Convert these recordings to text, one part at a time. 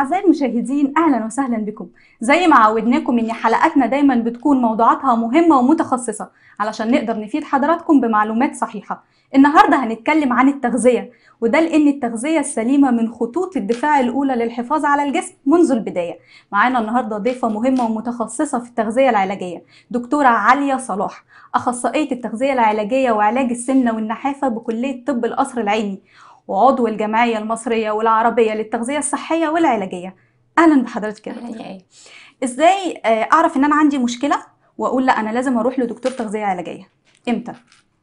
أعزائي المشاهدين أهلا وسهلا بكم زي ما عودناكم إن حلقاتنا دايما بتكون موضوعاتها مهمة ومتخصصة علشان نقدر نفيد حضراتكم بمعلومات صحيحة النهاردة هنتكلم عن التغذية وده لأن التغذية السليمة من خطوط الدفاع الأولى للحفاظ على الجسم منذ البداية معانا النهاردة ضيفة مهمة ومتخصصة في التغذية العلاجية دكتورة عليا صلاح أخصائية التغذية العلاجية وعلاج السمنة والنحافة بكلية طب القصر العيني وعضو الجمعية المصرية والعربية للتغذية الصحية والعلاجية أهلا بحضرتك يا اهلا دكتور يا ايه إزاي آه، أعرف إن أنا عندي مشكلة وأقول لا أنا لازم أروح لدكتور تغذية علاجية إمتى؟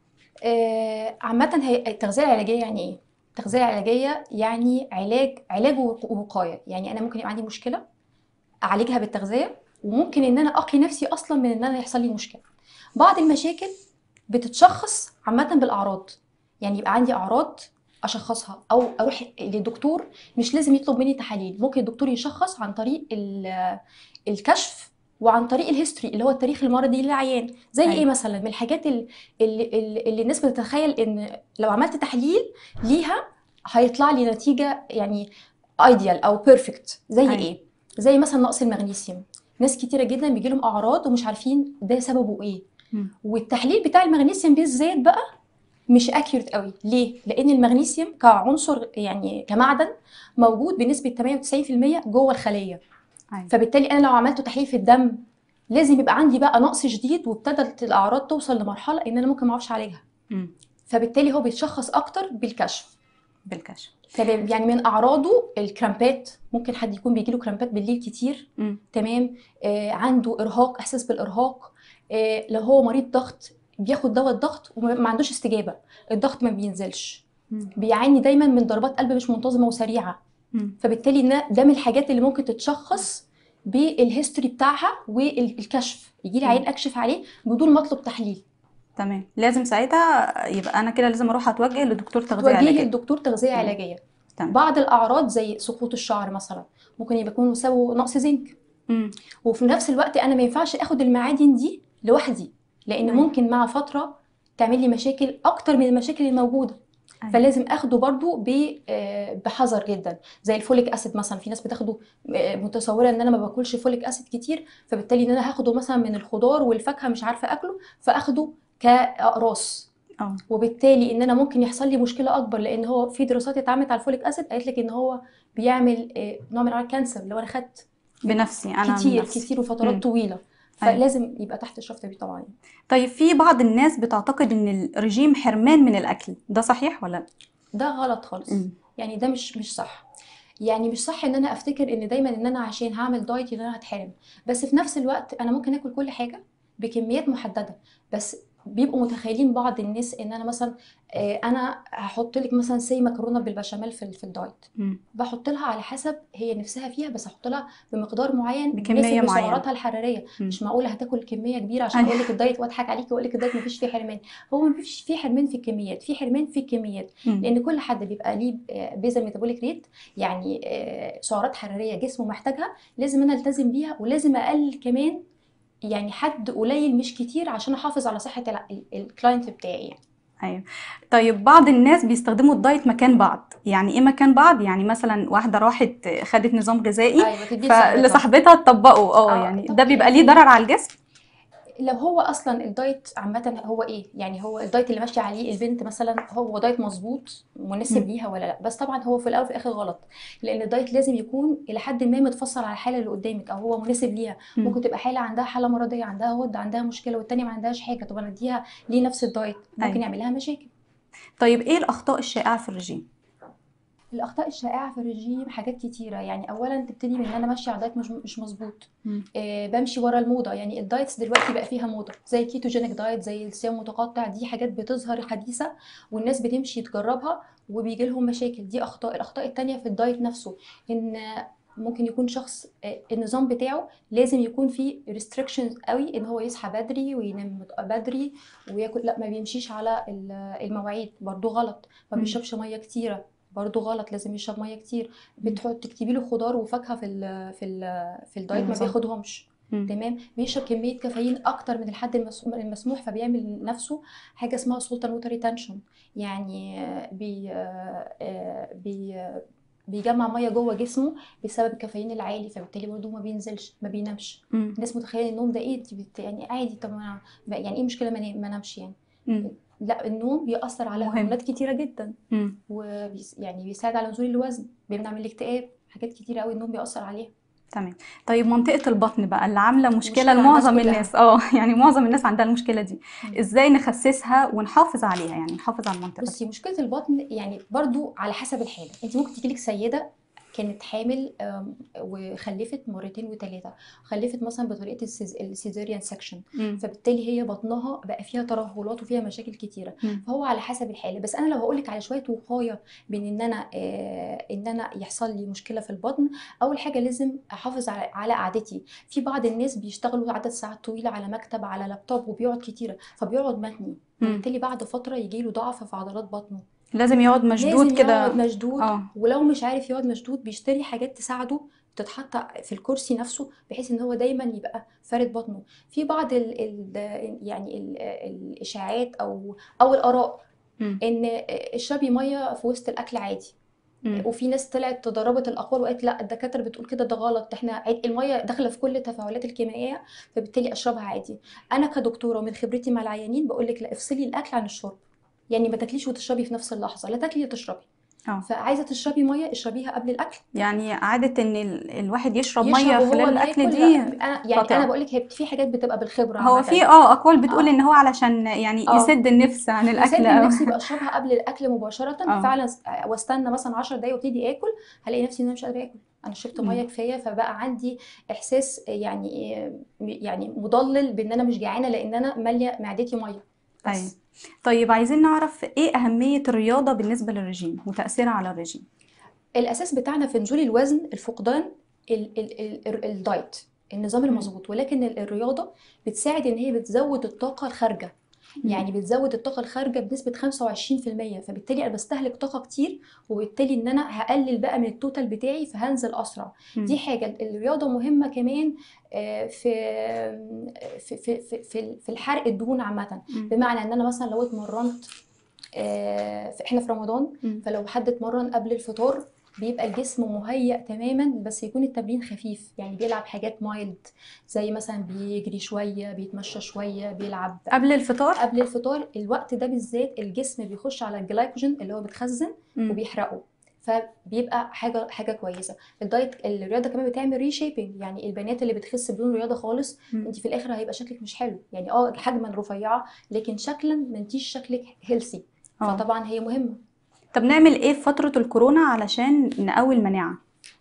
آه، عامة هي التغذية العلاجية يعني ايه؟ التغذية العلاجية يعني علاج علاج ووق- ووقاية يعني أنا ممكن يبقى عندي مشكلة أعالجها بالتغذية وممكن إن أنا أقي نفسي أصلا من إن أنا يحصل لي مشكلة بعض المشاكل بتتشخص عامة بالأعراض يعني يبقى عندي أعراض أشخصها أو أروح لدكتور مش لازم يطلب مني تحاليل ممكن الدكتور يشخص عن طريق ال- الكشف وعن طريق الهيستوري اللي هو التاريخ المرضي للعيان زي أيوة. ايه مثلا من الحاجات ال- اللي, اللي اللي الناس بتتخيل ان لو عملت تحليل ليها هيطلع لي نتيجه يعني ايديال او بيرفكت زي أيوة. ايه زي مثلا نقص المغنيسيوم ناس كتيره جدا بيجي لهم اعراض ومش عارفين ده سببه ايه مم. والتحليل بتاع المغنيسيوم بالذات بقى مش اكيوريت قوي ليه لان المغنيسيوم كعنصر يعني كمعدن موجود بنسبه 98% جوه الخليه أيوة. فبالتالي انا لو عملت تحليل في الدم لازم يبقى عندي بقى نقص شديد وابتدت الاعراض توصل لمرحله ان انا ممكن ما اعرفش اعالجها مم. فبالتالي هو بيتشخص اكتر بالكشف بالكشف تمام يعني من اعراضه الكرامبات ممكن حد يكون بيجيله كرامبات بالليل كتير مم. تمام آه عنده ارهاق احساس بالارهاق آه لو هو مريض ضغط بياخد دواء الضغط وما ما عندوش استجابه الضغط ما بينزلش مم. بيعاني دايما من ضربات قلب مش منتظمه وسريعه مم. فبالتالي إن ده من الحاجات اللي ممكن تتشخص بالهيستوري بتاعها والكشف يجي لي مم. عيان اكشف عليه بدون ما اطلب تحليل تمام لازم ساعتها يبقى أنا كده لازم أروح أتوجه لدكتور تغذية توجهي علاجية للدكتور تغذيه مم. علاجيه تمام. بعض الاعراض زي سقوط الشعر مثلا ممكن يبقى يكون سببه نقص زنك مم. وفي نفس الوقت انا ما ينفعش اخد المعادن دي لوحدي لان أيوة. ممكن مع فتره تعمل لي مشاكل اكتر من المشاكل الموجوده أيوة. فلازم اخده برضو ب- آه، بحذر جدا زي الفوليك اسيد مثلا في ناس بتاخده آه، متصوره ان انا ما باكلش فوليك اسيد كتير فبالتالي ان انا هاخده مثلا من الخضار والفاكهه مش عارفه اكله فاخده كاقراص اه وبالتالي ان انا ممكن يحصل لي مشكله اكبر لان هو في دراسات اتعملت على الفوليك اسيد قالت لك ان هو بيعمل آه، نوع من انواع الكانسر اللي هو انا خدت بنفسي أنا من كتير نفسي. كتير وفترات مم. طويله أيوة. فلازم يبقى تحت اشراف طبي طبعا طيب في بعض الناس بتعتقد ان الرجيم حرمان من الاكل ده صحيح ولا لا ده غلط خالص مم. يعني ده مش مش صح يعني مش صح ان انا افتكر ان دايما ان انا عشان هعمل دايت ان انا هتحرم بس في نفس الوقت انا ممكن اكل كل حاجه بكميات محدده بس بيبقوا متخيلين بعض الناس ان انا مثلا آه، انا هحط لك مثلا سي مكرونه بالبشاميل في ال- في الدايت مم. بحط لها على حسب هي نفسها فيها بس احط لها بمقدار معين بكمية يناسب معينة. سعراتها الحراريه مم. مش معقوله هتاكل كميه كبيره عشان أيوة. اقول لك الدايت واضحك عليكي واقول لك الدايت مفيش فيه حرمان هو مفيش فيه حرمان في الكميات في حرمان في الكميات مم. لان كل حد بيبقى ليه بيزل ميتابوليك ريت يعني آه، سعرات حراريه جسمه محتاجها لازم انا التزم بيها ولازم اقلل كمان يعني حد قليل مش كتير عشان احافظ على صحه الع- ال- الكلاينت بتاعي يعني ايوه طيب بعض الناس بيستخدموا الدايت مكان بعض يعني ايه مكان بعض يعني مثلا واحده راحت خدت نظام غذائي ايوه تدي لصاحبتها. فلصاحبتها تطبقه اه آه، يعني طب ده بيبقى ليه يعني- ضرر على الجسم لو هو اصلا الدايت عامه هو ايه يعني هو الدايت اللي ماشيه عليه البنت مثلا هو دايت مظبوط مناسب مم. ليها ولا لا بس طبعا هو في الاول وفي الاخر غلط لان الدايت لازم يكون الى حد ما متفصل على الحاله اللي قدامك او هو مناسب ليها مم. ممكن تبقى حاله عندها حاله مرضيه عندها غده عندها مشكله والتانيه ما عندهاش حاجه طب انا اديها ليه نفس الدايت ممكن أيوة. يعمل لها مشاكل طيب ايه الاخطاء الشائعه في الرجيم الاخطاء الشائعه في الرجيم حاجات كتيره يعني اولا تبتدي من ان انا ماشيه على دايت مش مش مظبوط مم. آه، بمشي ورا الموضه يعني الدايتس دلوقتي بقى فيها موضه زي الكيتوجينيك دايت زي الصيام المتقطع دي حاجات بتظهر حديثه والناس بتمشي تجربها وبيجي لهم مشاكل دي اخطاء الاخطاء التانية في الدايت نفسه ان ممكن يكون شخص آه، النظام بتاعه لازم يكون فيه ريستريكشنز قوي ان هو يصحى بدري وينام مت- بدري وياكل لا ما بيمشيش على ال- المواعيد برضو غلط ما مم. بيشربش ميه كتيره برضو غلط لازم يشرب ميه كتير بتحط تكتبي له خضار وفاكهه في ال في ال في الدايت ما النظام. بياخدهمش مم. تمام بيشرب كميه كافيين اكتر من الحد المس- المسموح فبيعمل نفسه حاجه اسمها سلطه ووتر ريتنشن يعني آه، بي آه، آه، بي آه، بيجمع ميه جوه جسمه بسبب الكافيين العالي فبالتالي برضه ما بينزلش ما بينامش مم. الناس متخيله النوم ده ايه دي بت- يعني عادي طب ما أنا- يعني ايه مشكله ما أنام- ما انامش يعني مم. لا النوم بيأثر على مهم. هرمونات كتيره جدا مم. وبيس يعني بيساعد على نزول الوزن بيمنع من الاكتئاب حاجات كتيره قوي النوم بيأثر عليها تمام طيب منطقة البطن بقى اللي عاملة مشكلة مشكلة على لمعظم الناس كلها. الناس اه يعني معظم الناس عندها المشكلة دي مم. ازاي نخسسها ونحافظ عليها يعني نحافظ على المنطقة دي بصي مشكله البطن يعني برضو على حسب الحاله انت ممكن تجيلك سيده كانت حامل آم، وخلفت مرتين وثلاثه خلفت مثلا بطريقه السيز- السيزيريان سكشن مم. فبالتالي هي بطنها بقى فيها ترهلات وفيها مشاكل كتيره مم. فهو على حسب الحاله بس انا لو هقول لك على شويه وقايه بين ان انا آه ان انا يحصل لي مشكله في البطن اول حاجه لازم احافظ على على قعدتي في بعض الناس بيشتغلوا عدد ساعات طويله على مكتب على لابتوب وبيقعد كتيره فبيقعد متني مم. وبالتالي بعد فتره يجي له ضعف في عضلات بطنه لازم يقعد مشدود لازم كده يقعد مشدود اه ولو مش عارف يقعد مشدود بيشتري حاجات تساعده تتحط في الكرسي نفسه بحيث ان هو دايما يبقى فارد بطنه في بعض ال ال يعني ال الاشاعات او او الاراء مم. ان اشربي ميه في وسط الاكل عادي مم. وفي ناس طلعت تضربت الاقوال وقالت لا الدكاتره بتقول كده ده غلط احنا عاد- الميه داخله في كل التفاعلات الكيميائيه فبالتالي اشربها عادي انا كدكتوره من خبرتي مع العيانين بقول لك لا افصلي الاكل عن الشرب يعني ما تاكليش وتشربي في نفس اللحظه لا تاكلي لا تشربي اه فعايزه تشربي ميه اشربيها قبل الاكل يعني عادة ان ال- الواحد يشرب يشرب مية وهو خلال الاكل بياكل دي لا انا يعني خاطئة انا بقول لك هي في حاجات بتبقى بالخبره هو عامه في اه اقوال بتقول اه ان هو علشان يعني اه يسد النفس عن يسد الاكل او النفس يبقى اشربها قبل الاكل مباشره اه فعلا س- واستنى مثلا 10 دقايق وابتدي اكل هلاقي نفسي ان انا مش قادره اكل انا شربت ميه مم. كفايه فبقى عندي احساس يعني يعني مضلل بان انا مش جعانه لان انا ماليه معدتي ميه ايوه بس طيب عايزين نعرف ايه اهمية الرياضة بالنسبة للرجيم وتأثيرها على الرجيم الاساس بتاعنا في نزول الوزن الفقدان ال ال ال ال الدايت النظام مم. المظبوط ولكن ال- الرياضه بتساعد ان هي بتزود الطاقه الخارجه مم. يعني بتزود الطاقه الخارجه بنسبه 25% فبالتالي انا بستهلك طاقه كتير وبالتالي ان انا هقلل بقى من التوتال بتاعي فهنزل اسرع دي مم. حاجه الرياضه مهمه كمان آه، في في في في في في الحرق الدهون عامه مم. بمعنى ان انا مثلا لو اتمرنت آه، في- احنا في رمضان مم. فلو حد اتمرن قبل الفطار بيبقى الجسم مهيأ تماما بس يكون التمرين خفيف يعني بيلعب حاجات مايلد زي مثلا بيجري شوية بيتمشى شوية بيلعب قبل الفطار قبل الفطار الوقت ده بالذات الجسم بيخش على الجلايكوجين اللي هو بتخزن مم. وبيحرقه فبيبقى حاجه حاجه كويسه الدايت الرياضه كمان بتعمل ريشيبنج يعني البنات اللي بتخس بدون رياضه خالص مم. انت في الاخر هيبقى شكلك مش حلو يعني اه حجما رفيعه لكن شكلا ما انتيش شكلك هيلثي اه فطبعا هي مهمه طب نعمل ايه في فترة الكورونا علشان نقوي المناعة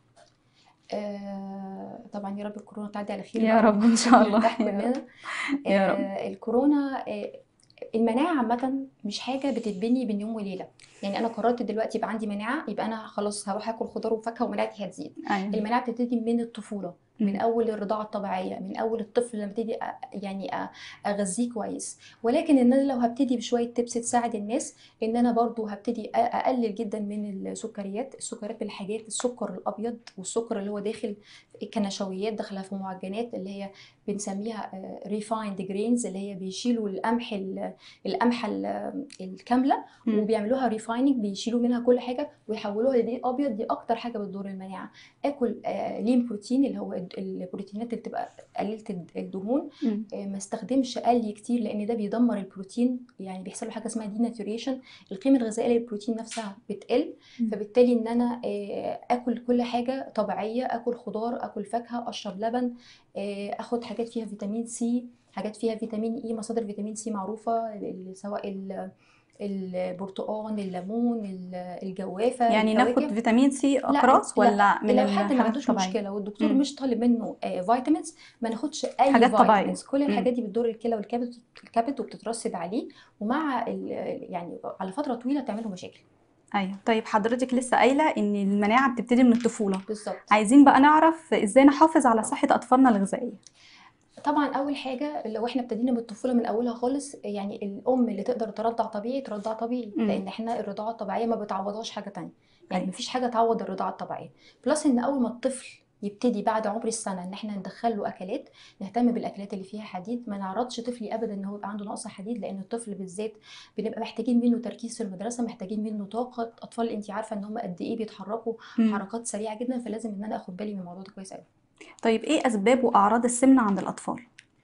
آه طبعا يا رب الكورونا تعدي على خير يا بقى رب ان شاء الله ونرتاح يا رب كلنا يا رب آه الكورونا آه المناعة عامة مش حاجة بتتبني بين يوم وليلة يعني أنا قررت دلوقتي يبقى عندي مناعة يبقى أنا خلاص هروح آكل خضار وفاكهة ومناعتي هتزيد ايوه المناعة بتبتدي من الطفولة من مم. أول الرضاعة الطبيعية من أول الطفل لما ابتدي أ- يعني أ- أغذيه كويس ولكن إن أنا لو هبتدي بشوية تبس تساعد الناس إن أنا برضو هبتدي أ- أقلل جدا من السكريات السكريات بالحاجات السكر الأبيض والسكر اللي هو داخل كنشويات داخلة في معجنات اللي هي بنسميها ريفايند جرينز اللي هي بيشيلوا القمح ال- القمحة ال- الكاملة مم. وبيعملوها ريفايننج بيشيلوا منها كل حاجة ويحولوها لدقيق أبيض دي أكتر حاجة بتضر المناعة اكل آه، لين بروتين اللي هو الد- البروتينات اللي بتبقى قليله الد- الدهون مم. آه، ما استخدمش قلي كتير لان ده بيدمر البروتين يعني بيحصل له حاجه اسمها ديناتوريشن القيمه الغذائيه للبروتين نفسها بتقل مم. فبالتالي ان انا آه، اكل كل حاجه طبيعيه اكل خضار اكل فاكهه اشرب لبن آه، اخد حاجات فيها فيتامين سي حاجات فيها فيتامين اي مصادر فيتامين سي معروفه ال- سواء ال- البرتقال الليمون ال- الجوافه يعني ناخد الفواكه فيتامين سي لا اقراص لا ولا من لو حد ما الحاجات عندوش الطبيعية مشكله والدكتور مم. مش طالب منه آه، فيتامينز ما ناخدش اي حاجات طبيعية فيتامينز كل مم. الحاجات دي بتضر الكلى والكبد الكبد وبتترسب عليه ومع ال- يعني على فتره طويله تعمل له مشاكل ايوه طيب حضرتك لسه قايلة ان المناعة بتبتدي من الطفولة بالظبط عايزين بقى نعرف ازاي نحافظ على صحة اطفالنا الغذائية طبعا اول حاجه لو احنا ابتدينا بالطفوله من اولها خالص يعني الام اللي تقدر ترضع طبيعي ترضع طبيعي مم. لان احنا الرضاعه الطبيعيه ما بتعوضهاش حاجه تانية يعني ايوه مفيش حاجه تعوض الرضاعه الطبيعيه بلس ان اول ما الطفل يبتدي بعد عمر السنه ان احنا ندخل له اكلات نهتم بالاكلات اللي فيها حديد ما نعرضش طفلي ابدا ان هو يبقى عنده نقص حديد لان الطفل بالذات بنبقى محتاجين منه تركيز في المدرسه محتاجين منه طاقه اطفال انت عارفه ان هم قد ايه بيتحركوا مم. حركات سريعه جدا فلازم ان انا اخد بالي من الموضوع ده كويس قوي طيب ايه اسباب واعراض السمنه عند الاطفال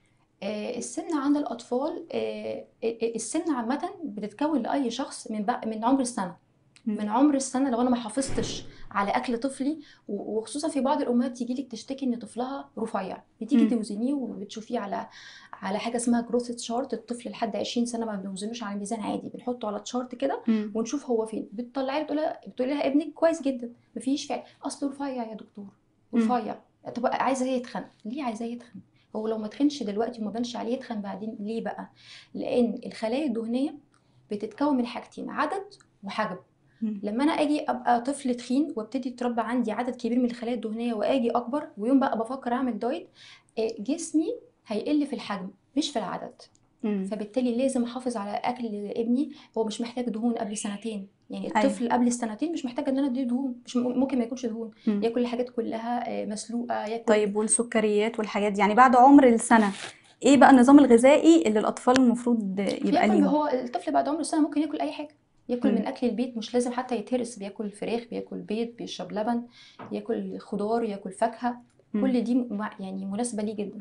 آه، السمنة عند الأطفال آه، آه، السمنة عامة بتتكون لأي شخص من بق- من عمر السنة مم. من عمر السنة لو أنا ما حافظتش على أكل طفلي و- وخصوصا في بعض الأمهات تيجي لك تشتكي إن طفلها رفيع بتيجي مم. توزنيه وبتشوفيه على على حاجة اسمها جروث تشارت الطفل لحد 20 سنة ما بنوزنوش على ميزان عادي بنحطه على تشارت كده مم. ونشوف هو فين بتطلعي بتقول لها بتقول لها ابنك كويس جدا مفيش فعل اصله رفيع يا دكتور مم. رفيع طب عايزه يتخن ليه عايزاه يتخن هو لو ما تخنش دلوقتي وما بانش عليه يتخن بعدين ليه بقى لان الخلايا الدهنيه بتتكون من حاجتين عدد وحجم مم. لما انا اجي ابقى طفل تخين وابتدي يتربى عندي عدد كبير من الخلايا الدهنيه واجي اكبر ويوم بقى بفكر اعمل دايت آه، جسمي هيقل في الحجم مش في العدد مم. فبالتالي لازم احافظ على اكل ابني هو مش محتاج دهون قبل سنتين يعني أيوة. الطفل قبل السنتين مش محتاج ان انا اديه دهون مش م- ممكن ما ياكلش دهون مم. ياكل الحاجات كلها آه، مسلوقه ياكل طيب والسكريات والحاجات دي يعني بعد عمر السنه ايه بقى النظام الغذائي اللي الاطفال المفروض يبقى ياكل ليهم هو الطفل بعد عمر السنه ممكن ياكل اي حاجه ياكل مم. من اكل البيت مش لازم حتى يتهرس بياكل فراخ بياكل بيض بيشرب لبن ياكل خضار ياكل فاكهه مم. كل دي م- يعني مناسبه ليه جدا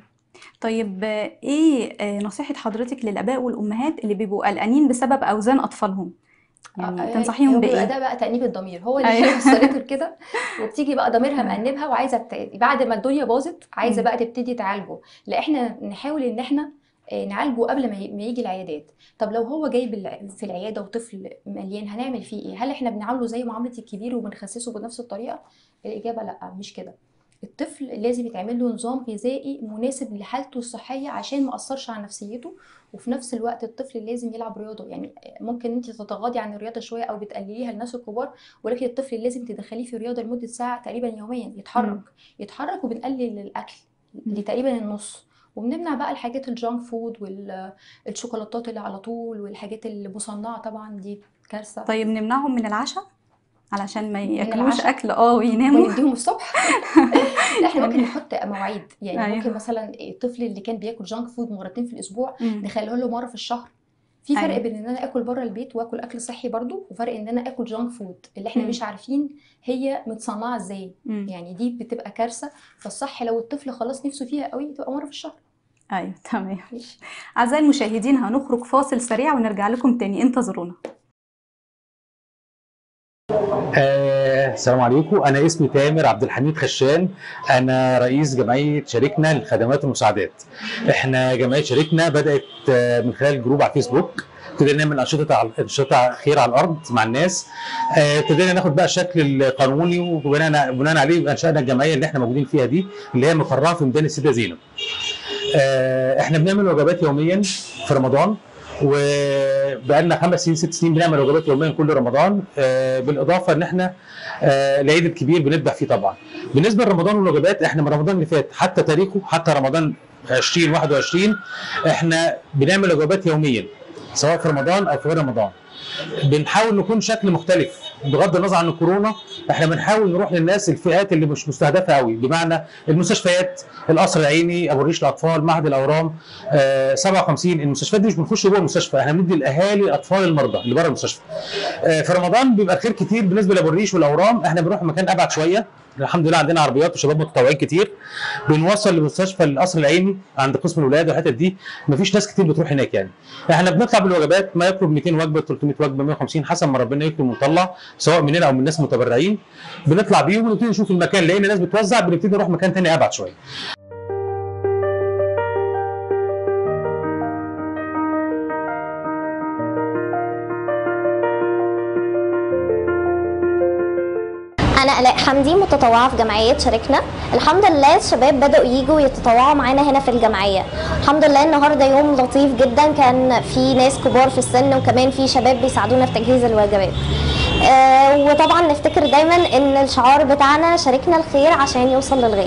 طيب آه، ايه آه، نصيحة حضرتك للآباء والأمهات اللي بيبقوا قلقانين بسبب أوزان أطفالهم؟ يعني آه، تنصحيهم هو بيبقى بإيه؟ ده بقى تأنيب الضمير هو اللي أيوة. هي وصلته لكده وبتيجي بقى ضميرها مم. مأنبها وعايزه ت- بعد ما الدنيا باظت عايزه مم. بقى تبتدي تعالجه لا احنا نحاول ان احنا آه، نعالجه قبل ما ي- ما يجي العيادات طب لو هو جاي بالع- في العياده وطفل مليان هنعمل فيه ايه هل احنا بنعامله زي معامله الكبير وبنخسسه بنفس الطريقه الاجابه لا مش كده الطفل لازم يتعمل له نظام غذائي مناسب لحالته الصحيه عشان ما اثرش على نفسيته وفي نفس الوقت الطفل لازم يلعب رياضه يعني ممكن انت تتغاضي عن الرياضه شويه او بتقلليها للناس الكبار ولكن الطفل لازم تدخليه في رياضه لمده ساعه تقريبا يوميا يتحرك مم. يتحرك وبنقلل الاكل مم. لتقريبا النص وبنمنع بقى الحاجات الجانك فود والشوكولاتات اللي على طول والحاجات اللي مصنعه طبعا دي كارثه طيب نمنعهم من العشاء علشان ما من ياكلوش العشاء أكل اه ويناموا ونديهم الصبح لا احنا ممكن نحط مواعيد يعني أيوه. ممكن مثلا الطفل اللي كان بياكل جانك فود مرتين في الاسبوع مم. نخليه له مره في الشهر في فرق أيوه. بين ان انا اكل بره البيت واكل اكل صحي برضو وفرق ان انا اكل جانك فود اللي احنا مم. مش عارفين هي متصنعه ازاي مم. يعني دي بتبقى كارثه فالصح لو الطفل خلاص نفسه فيها قوي تبقى مره في الشهر أيوه تمام ماشي أعزائي المشاهدين هنخرج فاصل سريع ونرجع لكم تاني انتظرونا آه، السلام عليكم انا اسمي تامر عبد الحميد خشان انا رئيس جمعيه شركنا للخدمات والمساعدات احنا جمعيه شركنا بدات آه، من خلال جروب على الفيسبوك ابتدينا نعمل انشطه على انشطه خير على الارض مع الناس آه، ابتدينا ناخد بقى الشكل القانوني وبناء بناء عليه انشانا الجمعيه اللي احنا موجودين فيها دي اللي هي مقرها في ميدان السيده زينب آه، احنا بنعمل وجبات يوميا في رمضان وبقالنا خمس سنين ست سنين بنعمل وجبات يوميا كل رمضان آه، بالاضافه ان احنا آه، العيد الكبير بنذبح فيه طبعا بالنسبه لرمضان والوجبات احنا من رمضان اللي فات حتى تاريخه حتى رمضان 2021 احنا بنعمل وجبات يوميا سواء في رمضان او في غير رمضان بنحاول نكون شكل مختلف بغض النظر عن الكورونا احنا بنحاول نروح للناس الفئات اللي مش مستهدفه قوي بمعنى المستشفيات القصر العيني ابو الريش الاطفال معهد الاورام آه 57 المستشفيات دي مش بنخش جوه المستشفى احنا بندي الاهالي اطفال المرضى اللي بره المستشفى آه في رمضان بيبقى الخير كتير بالنسبه لابو الريش والاورام احنا بنروح مكان ابعد شويه الحمد لله عندنا عربيات وشباب متطوعين كتير بنوصل لمستشفى القصر العيني عند قسم الولاده والحتت دي مفيش ناس كتير بتروح هناك يعني احنا بنطلع بالوجبات ما يقرب 200 وجبه 300 وجبه 150 حسب ما ربنا يكرم ونطلع سواء مننا او من ناس متبرعين بنطلع بيهم ونبتدي نشوف المكان لقينا ناس بتوزع بنبتدي نروح مكان تاني ابعد شويه انا الاء حمدي متطوعه في جمعيه شاركنا الحمد لله الشباب بداوا يجوا يتطوعوا معانا هنا في الجمعيه الحمد لله النهارده يوم لطيف جدا كان في ناس كبار في السن وكمان في شباب بيساعدونا في تجهيز الوجبات آه وطبعا نفتكر دايما ان الشعار بتاعنا شاركنا الخير عشان يوصل للغير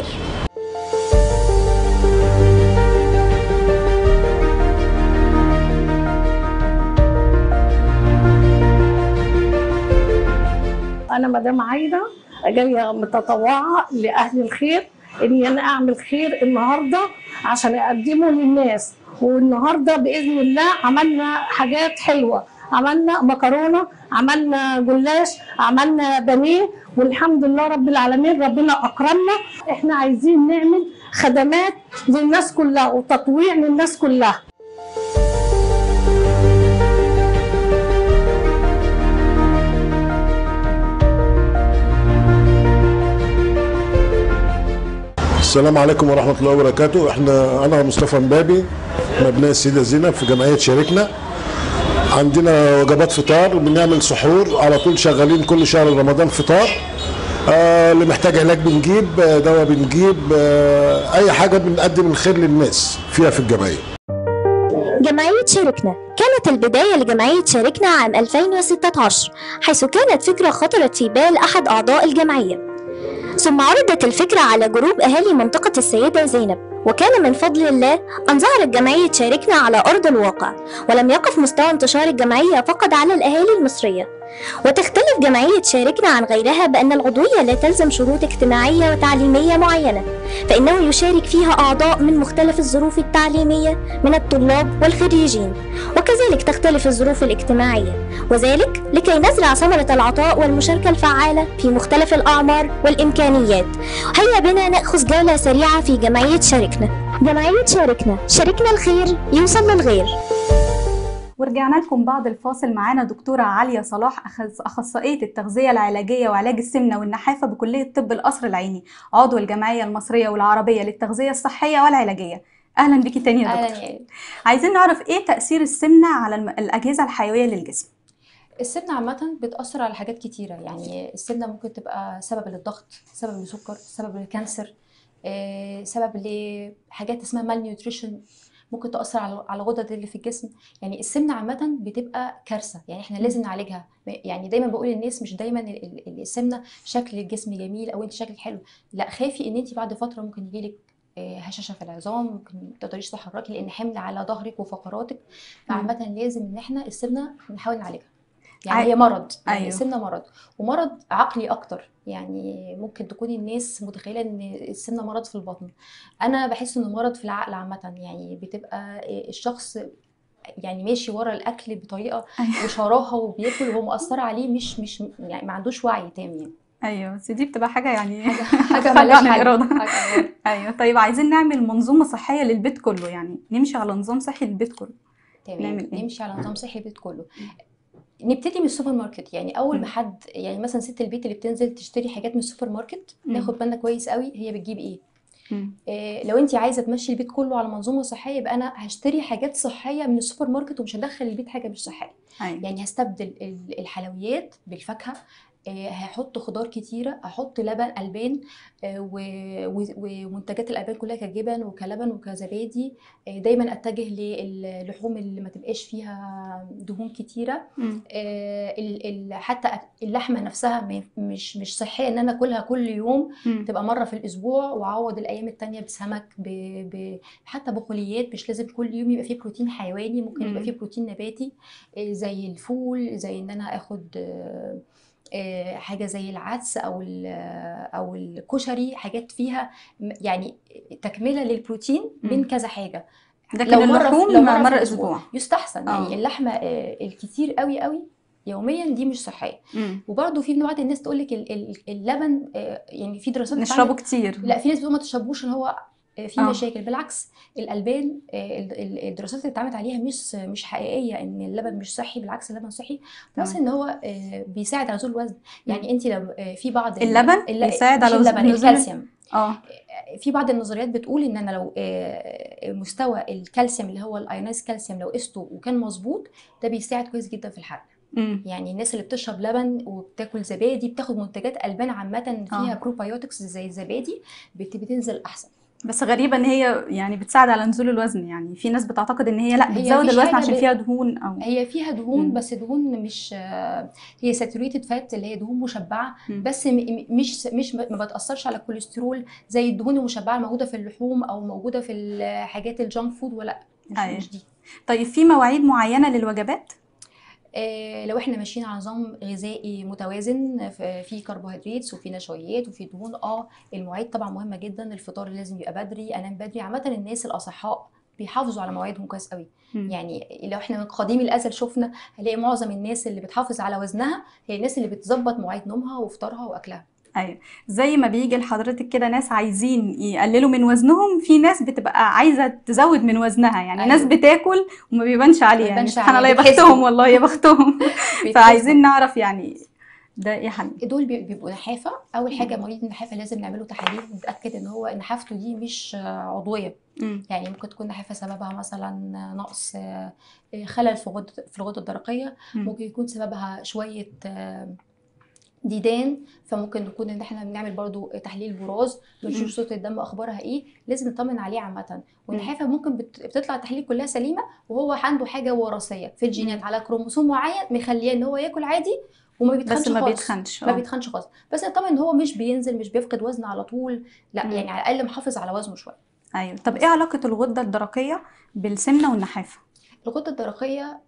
انا مدام عايده جايه متطوعه لاهل الخير اني انا اعمل خير النهارده عشان اقدمه للناس والنهارده باذن الله عملنا حاجات حلوه عملنا مكرونه عملنا جلاش عملنا بانيه والحمد لله رب العالمين ربنا اكرمنا احنا عايزين نعمل خدمات للناس كلها وتطويع للناس كلها السلام عليكم ورحمة الله وبركاته احنا انا مصطفى مبابي من ابناء السيدة زينب في جمعية شاركنا عندنا وجبات فطار بنعمل سحور على طول شغالين كل شهر رمضان فطار آه اللي محتاج علاج بنجيب آه، دواء بنجيب آه اي حاجة بنقدم الخير للناس فيها في الجمعية جمعية شاركنا كانت البداية لجمعية شاركنا عام 2016 حيث كانت فكرة خطرت في بال أحد أعضاء الجمعية ثم عرضت الفكرة على جروب أهالي منطقة السيدة زينب وكان من فضل الله أن ظهرت جمعية شاركنا على أرض الواقع ولم يقف مستوى انتشار الجمعية فقط على الأهالي المصرية وتختلف جمعية شاركنا عن غيرها بأن العضوية لا تلزم شروط اجتماعية وتعليمية معينة فإنه يشارك فيها أعضاء من مختلف الظروف التعليمية من الطلاب والخريجين وكذلك تختلف الظروف الاجتماعية وذلك لكي نزرع ثمرة العطاء والمشاركة الفعالة في مختلف الأعمار والإمكانيات هيا بنا نأخذ جولة سريعة في جمعية شاركنا جمعية شاركنا شاركنا الخير يوصل للغير ورجعنا لكم بعد الفاصل معانا دكتورة عليا صلاح أخص- أخصائية التغذية العلاجية وعلاج السمنة والنحافة بكلية طب القصر العيني عضو الجمعية المصرية والعربية للتغذية الصحية والعلاجية أهلا بيكي تاني يا اهلا دكتور يا إياد. عايزين نعرف إيه تأثير السمنة على الم- الأجهزة الحيوية للجسم السمنة عامة بتأثر على حاجات كتيرة يعني السمنة ممكن تبقى سبب للضغط سبب للسكر سبب للكانسر آه، سبب لحاجات اسمها مال نيوتريشن ممكن تأثر على على الغدد اللي في الجسم يعني السمنة عامة بتبقى كارثة يعني احنا لازم نعالجها يعني دايما بقول للناس مش دايما ال- ال- السمنة شكل الجسم جميل او انت شكلك حلو لا خافي ان انت بعد فترة ممكن يجيلك آه، هشاشة في العظام ممكن ما تقدريش تتحركي لان حمل على ظهرك وفقراتك فعامة لازم ان احنا السمنة نحاول نعالجها يعني عي- هي مرض يعني أيوه. السمنه مرض ومرض عقلي اكتر يعني ممكن تكون الناس متخيله ان السمنه مرض في البطن انا بحس انه مرض في العقل عامه يعني بتبقى الشخص يعني ماشي ورا الاكل بطريقه أيوه. وشراهه وبياكل وهو مأثر عليه مش مش يعني ما عندوش وعي تام يعني أيوه بس دي بتبقى حاجة يعني حاجه خارجة ملهاش عن حل. الإرادة حاجة- أيوه طيب عايزين نعمل منظومة صحية للبيت كله يعني نمشي على نظام صحي للبيت كله تمام نعمل إيه؟ نمشي على نظام صحي البيت كله نبتدي من السوبر ماركت يعني اول مم. ما حد يعني مثلا ست البيت اللي بتنزل تشتري حاجات من السوبر ماركت مم. ناخد بالنا كويس قوي هي بتجيب ايه مم. إيه، لو انت عايزه تمشي البيت كله على منظومه صحيه يبقى انا هشتري حاجات صحيه من السوبر ماركت ومش هدخل البيت حاجه مش صحيه أيوه يعني هستبدل ال- الحلويات بالفاكهه إيه، هحط خضار كتيره احط لبن البان آه، و- و- ومنتجات الالبان كلها كجبن وكلبن وكزبادي آه، دايما اتجه للحوم اللي ما تبقاش فيها دهون كتيره مم. آه، ال- ال- حتى اللحمه نفسها ما- مش مش صحيه ان انا اكلها كل يوم مم. تبقى مره في الاسبوع واعوض الايام التانية بسمك ب... ب... حتى بقوليات مش لازم كل يوم يبقى فيه بروتين حيواني ممكن مم. يبقى فيه بروتين نباتي آه، زي الفول زي ان انا اخد آه، آه، حاجه زي العدس او ال- او الكشري حاجات فيها م- يعني تكمله للبروتين من مم. كذا حاجه لكن لو مرة في- اللحوم لو مرة في مرة الأسبوع. أسبوع يستحسن آه. يعني اللحمه آه، الكتير قوي قوي يوميا دي مش صحيه مم. وبرده في بعض الناس تقول لك اللبن آه، يعني في دراسات نشربه اتعملت- كتير لا في ناس بتقول ما تشربوش ان هو آه، في آه. مشاكل بالعكس الالبان آه، ال- ال- الدراسات اللي اتعملت عليها مش مش حقيقيه ان اللبن مش صحي بالعكس اللبن صحي بس تمام. ان هو آه، بيساعد على نزول الوزن يعني انت لو آه، في بعض ال- اللبن الل- بيساعد مش على وزن- اللبن نزول- الكالسيوم اه في بعض النظريات بتقول ان انا لو آه، مستوى الكالسيوم اللي هو الايونايز كالسيوم لو قسته وكان مظبوط ده بيساعد كويس جدا في الحرق مم. يعني الناس اللي بتشرب لبن وبتاكل زبادي بتاخد منتجات البان عامه فيها آه. بروبايوتكس زي الزبادي بت- بتنزل احسن بس غريبة ان هي يعني بتساعد على نزول الوزن يعني في ناس بتعتقد ان هي لا هي بتزود مفيش الوزن حاجة عشان ب- فيها دهون او هي فيها دهون مم. بس دهون مش آه، هي ساتوريتد فات اللي هي دهون مشبعه مم. بس م- م- مش مش ما بتاثرش على الكوليسترول زي الدهون المشبعه الموجوده في اللحوم او موجوده في الحاجات الجانك فود ولا مش, أيوة. مش دي طيب في مواعيد معينة للوجبات آه، لو احنا ماشيين على نظام غذائي متوازن ف- فيه كربوهيدرات وفيه نشويات وفيه دهون اه المواعيد طبعا مهمه جدا الفطار لازم يبقى بدري انام بدري عامه الناس الاصحاء بيحافظوا على مواعيدهم كويس قوي مم. يعني لو احنا من قديم الازل شفنا هنلاقي معظم الناس اللي بتحافظ على وزنها هي الناس اللي بتظبط مواعيد نومها وفطارها واكلها ايوه زي ما بيجي لحضرتك كده ناس عايزين يقللوا من وزنهم في ناس بتبقى عايزه تزود من وزنها يعني أيوة. ناس بتاكل وما بيبانش عليها يعني بيبانش سبحان الله يا عليها، بختهم بتحسوا. والله يا بختهم بيتحسوا. فعايزين نعرف يعني ده ايه حل دول بي- بيبقوا نحافه اول حاجه مريض النحافه لازم نعمله تحاليل نتاكد ان هو نحافته دي مش آه، عضويه مم. يعني ممكن تكون نحافه سببها مثلا نقص آه، خلل في غدة في الغده الدرقيه مم. ممكن يكون سببها شويه آه، ديدان فممكن نكون ان احنا بنعمل برضو تحليل براز مم. بنشوف صوره الدم اخبارها ايه لازم نطمن عليه عامه والنحافه ممكن بت- بتطلع التحاليل كلها سليمه وهو عنده حاجه وراثيه في الجينات مم. على كروموسوم معين مخليه ان هو ياكل عادي وما بيتخنش بس ما خالص. بيتخنش ما اه بيتخنش خالص بس طبعا ان هو مش بينزل مش بيفقد وزن على طول لا مم. يعني على الاقل محافظ على وزنه شويه ايوه طب ايه علاقه الغده الدرقيه بالسمنه والنحافه الغده الدرقيه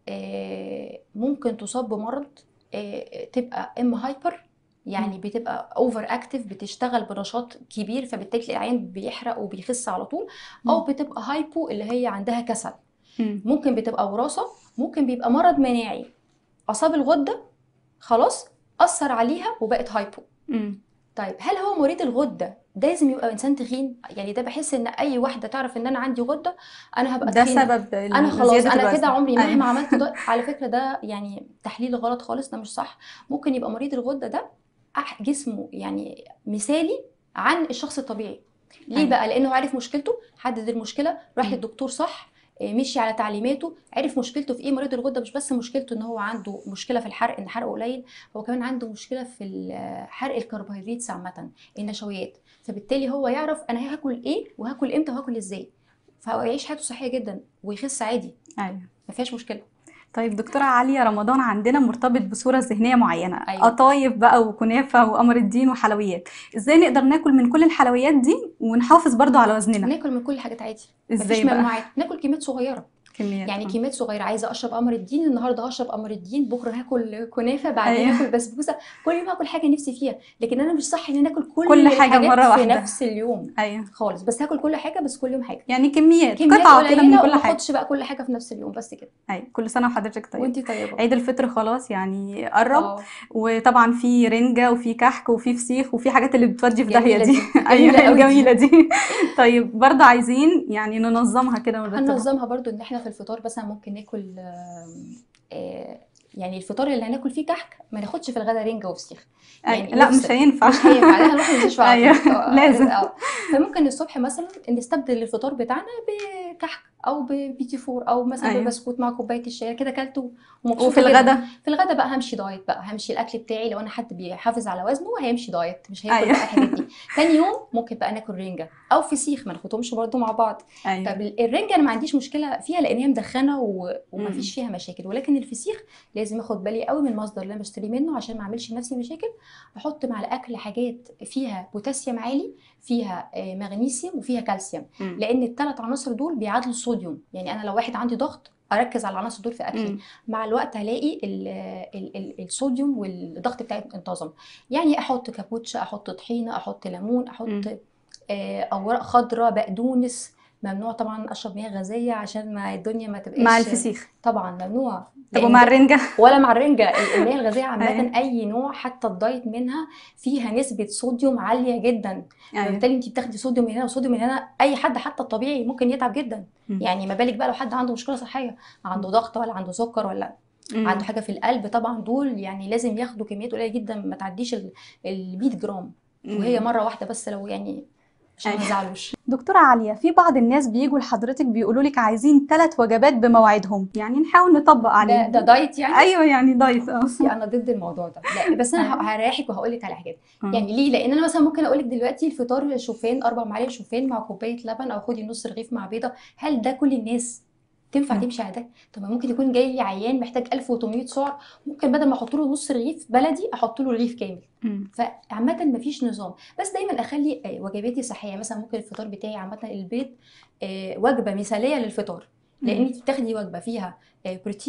آه، ممكن تصاب بمرض آه، تبقى اما هايبر يعني مم. بتبقى اوفر اكتف بتشتغل بنشاط كبير فبالتالي تلاقي العين بيحرق وبيخس على طول او مم. بتبقى هايبو اللي هي عندها كسل مم. ممكن بتبقى وراثه ممكن بيبقى مرض مناعي اصاب الغده خلاص اثر عليها وبقت هايبو مم. طيب هل هو مريض الغده ده لازم يبقى انسان تخين يعني ده بحس ان اي واحده تعرف ان انا عندي غده انا هبقى ده تخينة. سبب انا خلاص زيادة انا الوزن. كده عمري مهما أيوة. عملت ده على فكره ده يعني تحليل غلط خالص ده مش صح ممكن يبقى مريض الغده ده أح- جسمه يعني مثالي عن الشخص الطبيعي ليه أيوة. بقى لانه عارف مشكلته حدد المشكله راح مم. للدكتور صح إيه، مشي على تعليماته عرف مشكلته في ايه مريض الغده مش بس مشكلته ان هو عنده مشكله في الحرق ان حرقه قليل هو كمان عنده مشكله في ال- حرق الكربوهيدرات عامه النشويات فبالتالي هو يعرف انا هاكل ايه وهاكل امتى وهاكل ازاي فهو يعيش حياته صحيه جدا ويخس عادي ايوه ما فيهاش مشكله طيب دكتورة عالية رمضان عندنا مرتبط بصورة ذهنية معينة أيوة. قطايف بقى وكنافة وقمر الدين وحلويات ازاي نقدر ناكل من كل الحلويات دي ونحافظ برضو على وزننا ناكل من كل الحاجات عادي مفيش ازاي بقى ممنوعات ناكل كميات صغيره كميات يعني آه. كميات صغيره عايزه اشرب قمر الدين النهارده هشرب قمر الدين بكره هاكل كنافه بعدين أيوة. هاكل بسبوسه كل يوم هاكل حاجه نفسي فيها لكن انا مش صح ان انا اكل كل, كل حاجة الحاجات مرة في واحدة. نفس اليوم ايوه خالص بس هاكل كل حاجه بس كل يوم حاجه يعني كميات, كميات قطعة كده من قليله كل وما حاجة اخدش بقى كل حاجه في نفس اليوم بس كده ايوه كل سنة وحضرتك طيب وانتي طيبه عيد الفطر خلاص يعني قرب اه وطبعا في رنجة وفي كحك وفي فسيخ وفي حاجات اللي بتودي في داهية جميلة دي دي. جميلة ايوه قوي دي. الجميلة دي طيب برضه عايزين يعني ننظمها كده ونرتبها هننظمها برضو ان احنا في الفطار مثلا ممكن ناكل آم، آه، يعني الفطار اللي هناكل فيه كحك ما ناخدش في الغدا رنجه وفسيخ أيوة. يعني لا مش نفصل. هينفع مش هينفع لا هنروح المستشفى على أيوة، طول. آه، لازم. آه. فممكن الصبح مثلا نستبدل الفطار بتاعنا بكحك او ببيتي فور او مثلا أيوة. بسكوت مع كوبايه الشاي كده اكلته ومبسوطه وفي جدا. الغدا في الغدا بقى همشي دايت بقى همشي الاكل بتاعي لو انا حد بيحافظ على وزنه هيمشي دايت مش هياكل أيوة. بقى الحاجات دي تاني يوم ممكن بقى ناكل رنجه او فسيخ ما ناخدهمش برضو مع بعض ايوه طب الرنجه انا ما عنديش مشكله فيها لان هي مدخنه و... مم. وما فيش فيها مشاكل ولكن الفسيخ لازم اخد بالي قوي من المصدر اللي انا بشتري منه عشان ما اعملش لنفسي مشاكل احط مع الاكل حاجات فيها بوتاسيوم عالي فيها آه، مغنيسيوم وفيها كالسيوم مم. لان الثلاث عناصر دول بيعادلوا الصوديوم يعني انا لو واحد عندي ضغط اركز على العناصر دول في اكلي مم. مع الوقت هلاقي ال ال ال الصوديوم والضغط بتاعي انتظم يعني احط كابوتشا احط طحينه احط ليمون احط مم. آه، اوراق خضراء بقدونس ممنوع طبعا اشرب مياه غازيه عشان ما الدنيا ما تبقاش مع الفسيخ طبعا ممنوع طب لأن ومع ده- الرنجة ولا مع الرنجه المياه الغازيه عامه أيوة. اي نوع حتى الدايت منها فيها نسبه صوديوم عاليه جدا ايوه فبالتالي انت بتاخدي صوديوم من هنا وصوديوم من هنا اي حد حتى الطبيعي ممكن يتعب جدا مم. يعني ما بالك بقى لو حد عنده مشكله صحيه عنده ضغط ولا عنده سكر ولا مم. عنده حاجه في القلب طبعا دول يعني لازم ياخدوا كميات قليله جدا ما تعديش ال ال 100 جرام وهي مم. مره واحده بس لو يعني عشان ما أيوة. يزعلوش دكتورة عالية في بعض الناس بيجوا لحضرتك بيقولوا لك عايزين ثلاث وجبات بمواعيدهم يعني نحاول نطبق ده عليهم ده دايت يعني ايوه يعني دايت اه بصي انا ضد الموضوع ده لا بس انا ه- هريحك وهقول لك على حاجات آه. يعني ليه لان انا مثلا ممكن اقول لك دلوقتي الفطار شوفان اربع معالق شوفان مع كوبايه لبن او خدي نص رغيف مع بيضه هل ده كل الناس تنفع مم. تمشي على ده طب ما ممكن يكون جاي لي عيان محتاج 1800 سعر ممكن بدل ما احط له نص رغيف بلدي احط له رغيف كامل مم. فعامة مفيش نظام بس دايما اخلي آه، وجباتي صحية مثلا ممكن الفطار بتاعي عامة البيض آه، وجبة مثالية للفطار لان مم. انت بتاخدي وجبة فيها آه، بروتين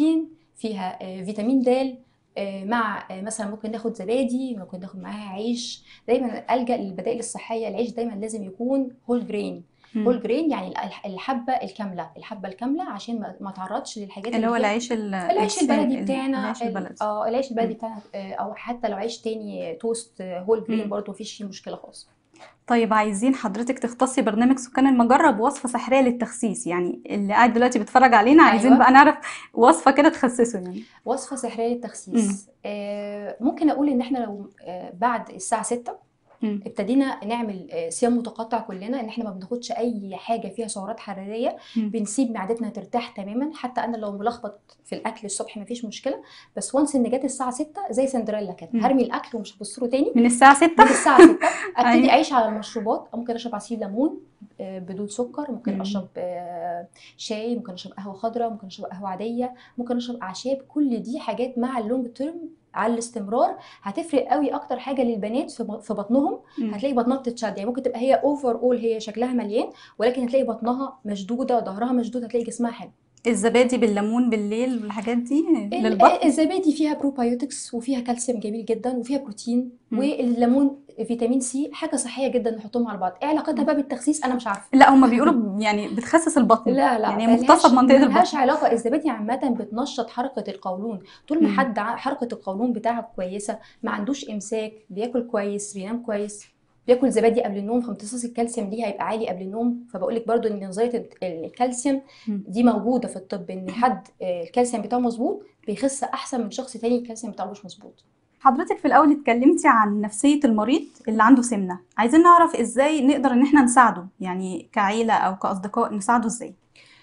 فيها آه، فيتامين د آه، مع آه، مثلا ممكن ناخد زبادي ممكن ناخد معاها عيش دايما الجا للبدائل الصحيه العيش دايما لازم يكون هول جرين مم. هول جرين يعني الح- الحبه الكامله الحبه الكامله عشان ما ما تعرضش للحاجات اللي هو فيها- العيش ال- العيش السن- البلدي ال- بتاعنا العيش ال- البلدي اه العيش البلدي مم. بتاعنا آه، او حتى لو عيش تاني توست آه، هول جرين مم. برضه مفيش فيه مشكله خالص طيب عايزين حضرتك تختصي برنامج سكان المجرة بوصفة سحرية للتخسيس يعني اللي قاعد دلوقتي بيتفرج علينا عايزين أيوة. بقى نعرف وصفة كده تخسسه يعني وصفه سحريه للتخسيس آه ممكن اقول ان احنا لو آه بعد الساعه 6 مم. ابتدينا نعمل آه، صيام متقطع كلنا ان احنا ما بناخدش اي حاجه فيها سعرات حراريه مم. بنسيب معدتنا ترتاح تماما حتى انا لو ملخبط في الاكل الصبح ما فيش مشكله بس وانس ان جت الساعه 6 زي سندريلا كده مم. هرمي الاكل ومش هبص له تاني من الساعة 6 من الساعه 6 ابتدي أيوة. اعيش على المشروبات ممكن اشرب عصير ليمون آه، بدون سكر ممكن مم. اشرب آه، شاي ممكن اشرب قهوه خضراء ممكن اشرب قهوه عاديه ممكن اشرب اعشاب كل دي حاجات مع اللونج تيرم على الاستمرار هتفرق قوي اكتر حاجه للبنات في ب- في بطنهم مم. هتلاقي بطنها بتتشد يعني ممكن تبقى هي اوفر اول هي شكلها مليان ولكن هتلاقي بطنها مشدوده ظهرها مشدود هتلاقي جسمها حلو الزبادي بالليمون بالليل والحاجات دي ال- للبطن الزبادي فيها بروبايوتكس وفيها كالسيوم جميل جدا وفيها بروتين مم. والليمون فيتامين سي حاجه صحيه جدا نحطهم على بعض ايه علاقتها بقى بالتخسيس انا مش عارفه لا هما بيقولوا يعني بتخسس البطن لا لا يعني ملهاش- مختصة بمنطقة ملهاش البطن علاقه الزبادي عامه بتنشط حركه القولون طول ما مم. حد ع- حركه القولون بتاعه كويسه ما عندوش امساك بياكل كويس بينام كويس بياكل زبادي قبل النوم فامتصاص الكالسيوم ليه هيبقى عالي قبل النوم فبقول لك برضو ان نظريه ال- الكالسيوم مم. دي موجوده في الطب ان حد آه، الكالسيوم بتاعه مظبوط بيخس احسن من شخص تاني الكالسيوم بتاعه مش مظبوط حضرتك في الأول اتكلمتي عن نفسية المريض اللي عنده سمنة عايزين نعرف ازاي نقدر ان احنا نساعده يعني كعيلة او كأصدقاء نساعده ازاي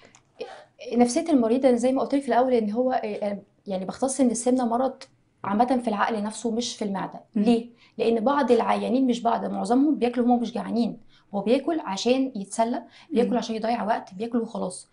نفسيه المريض انا زي ما قلت لك في الاول ان هو آه، يعني بختص ان السمنه مرض عامه في العقل نفسه مش في المعده مم. ليه لان بعض العيانين مش بعض معظمهم بياكلوا وهم مش جعانين هو بياكل عشان يتسلى بياكل مم. عشان يضيع وقت بياكل وخلاص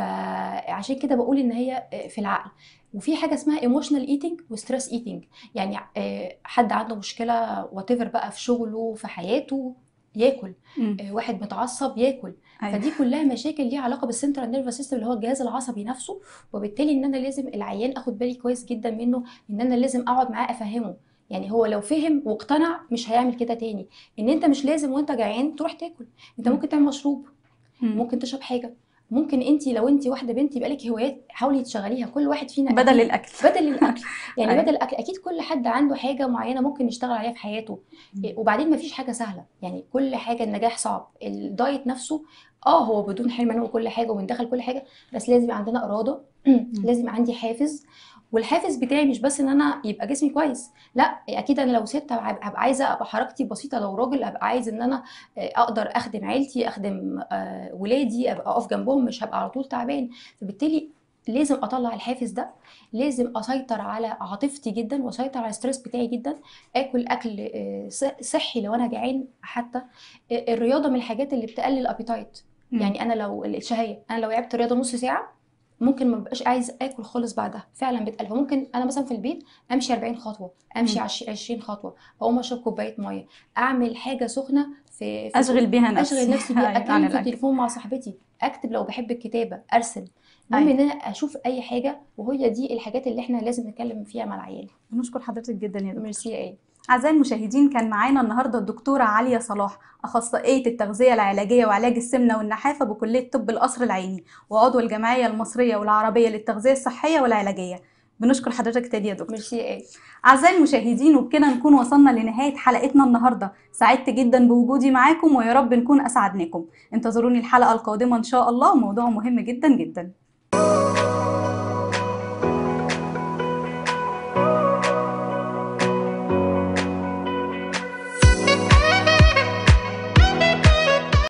فعشان كده بقول ان هي آه، في العقل وفي حاجه اسمها ايموشنال ايتنج وستريس ايتنج يعني آه، حد عنده مشكله وات بقى في شغله في حياته ياكل مم. آه، واحد متعصب ياكل أيوة. فدي كلها مشاكل ليها علاقه بالسنترال نيرفس سيستم اللي هو الجهاز العصبي نفسه وبالتالي ان انا لازم العيان اخد بالي كويس جدا منه ان انا لازم اقعد معاه افهمه يعني هو لو فهم واقتنع مش هيعمل كده تاني ان انت مش لازم وانت جعان تروح تاكل انت مم. ممكن تعمل مشروب مم. ممكن تشرب حاجه ممكن انت لو انت واحده بنت يبقى لك هوايات حاولي تشغليها كل واحد فينا بدل أكيد- الأكل بدل الاكل يعني أيوة. بدل الاكل اكيد كل حد عنده حاجه معينه ممكن يشتغل عليها في حياته إيه، وبعدين مفيش حاجه سهله يعني كل حاجه النجاح صعب الدايت نفسه اه هو بدون حرمان وكل حاجه وبندخل كل حاجه بس لازم يبقى عندنا اراده لازم يبقى عندي حافز والحافز بتاعي مش بس ان انا يبقى جسمي كويس لا اكيد انا لو ست هبقى هبقى عايزه ابقى حركتي بسيطه لو راجل هبقى عايز ان انا آه، اقدر اخدم عيلتي اخدم آه، ولادي ابقى اقف جنبهم مش هبقى على طول تعبان فبالتالي لازم اطلع الحافز ده لازم اسيطر على عاطفتي جدا واسيطر على الستريس بتاعي جدا اكل اكل آه، ص- صحي لو انا جعان حتى آه، الرياضه من الحاجات اللي بتقلل الابيتايت مم. يعني انا لو الشهيه انا لو لعبت رياضه نص ساعه ممكن ما ببقاش عايز اكل خالص بعدها فعلا بتقل فممكن انا مثلا في البيت امشي 40 خطوه امشي مم. عش- 20 خطوه اقوم اشرب كوبايه ميه اعمل حاجه سخنه في, في اشغل بيها نفسي اشغل نفسي بيها أيوة، عن اتكلم في الأكل. التليفون مع صاحبتي اكتب لو بحب الكتابه ارسم المهم أيوة. ان انا اشوف اي حاجه وهي دي الحاجات اللي احنا لازم نتكلم فيها مع العيال بنشكر حضرتك جدا يا دكتور ميرسي ايه أعزائي المشاهدين كان معانا النهاردة الدكتورة عليا صلاح أخصائية التغذية العلاجية وعلاج السمنة والنحافة بكلية طب القصر العيني وعضو الجمعية المصرية والعربية للتغذية الصحية والعلاجية بنشكر حضرتك تاني يا دكتور ميرسي ايه أعزائي المشاهدين وبكده نكون وصلنا لنهاية حلقتنا النهاردة سعدت جدا بوجودي معاكم ويا رب نكون أسعدناكم انتظروني الحلقة القادمة إن شاء الله موضوع مهم جدا جدا